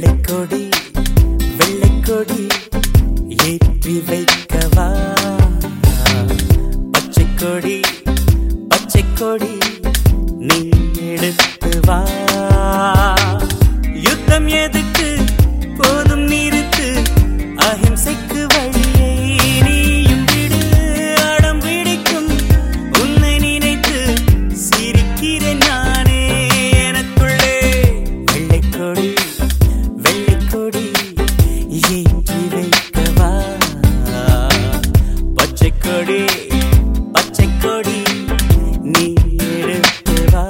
வெள்ளைக்கொடி வெள்ளைக்கொடி ஏற்றி வைக்கவா பச்சைக்கொடி பச்சைக்கொடி நீ எடுத்து வா யுத்தம் எதுக்கு போதும் நிறுத்து அஹிம்சைக்கு வழியை நீயும் விடு அடம் பிடிக்கும் உன்னை நினைத்து சிரிக்கிறேன் நானே எனக்குள்ளே வெள்ளைக்கொடி வெள்ளைக்கொடி ஏற்றி வைக்கவா பச்சைக்கொடி பச்சைக்கொடி நீ எடுத்து வா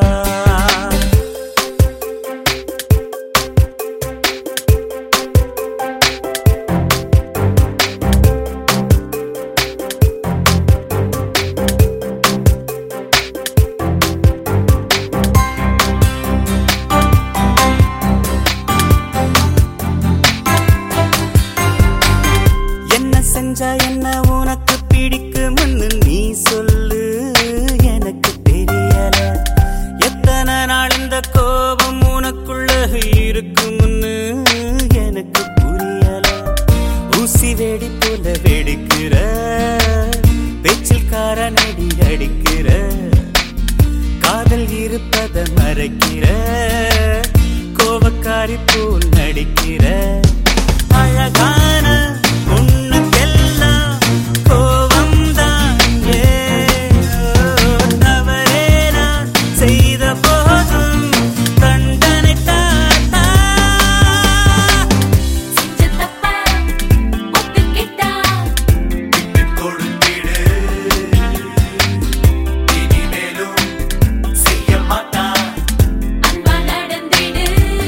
என்ன செஞ்சா என்ன உனக்கு பிடிக்கும்னு நீ சொல்லு எனக்கு தெரியல எத்தனை நாள் இந்த கோபம் உனக்குள்ள இருக்கும்னு எனக்கு புரியல ஊசி வெடி போல வெடிக்கிற பேச்சில் காரனடி அடிக்கிற காதல் இருப்பத மறைக்கிற கோபக்காரி போல் நடிக்கிற அழகான உன்னுக்கெல்லாம் கோபம்தான் ஏன் தவறே நான் செய்த போதும் தண்டனை தாத்தா செஞ்ச தப்ப ஒத்துக்கிட்டா கொடுத்திடு இனிமேலும் செய்ய மாட்டான் அன்பா நடந்திடு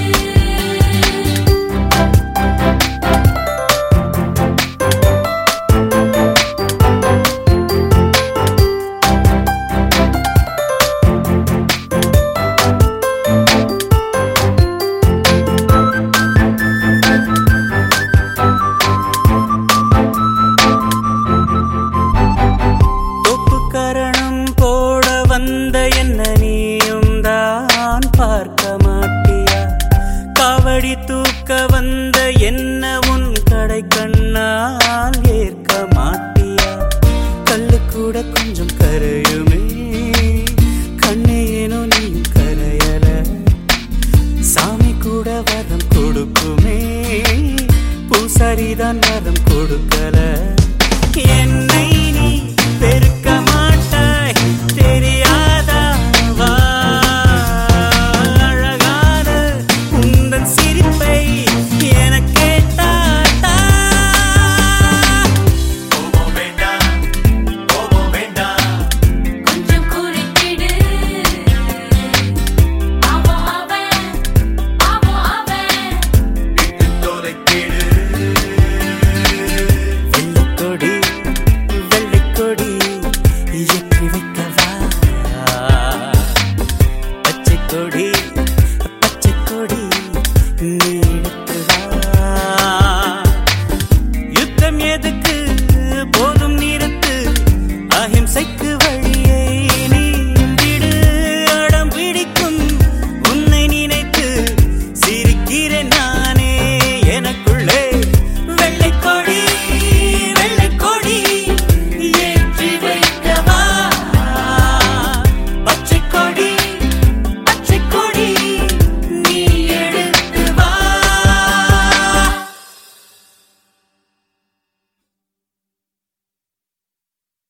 தொப்பு கரணம் போட வந்த என்ன நீயும் தான் பார்க்க மாட்டியா காவடி தூக்க வந்த என்ன உன் கடை கண்ணால் ஏற்க மாட்டியா கல்லு கூட கொஞ்சம் கரையுமே கண்ணேனோ நீயும் கரையல சாமி கூட வரம் கொடுக்குமே பூசாரிதான் வரம் கொடுக்கல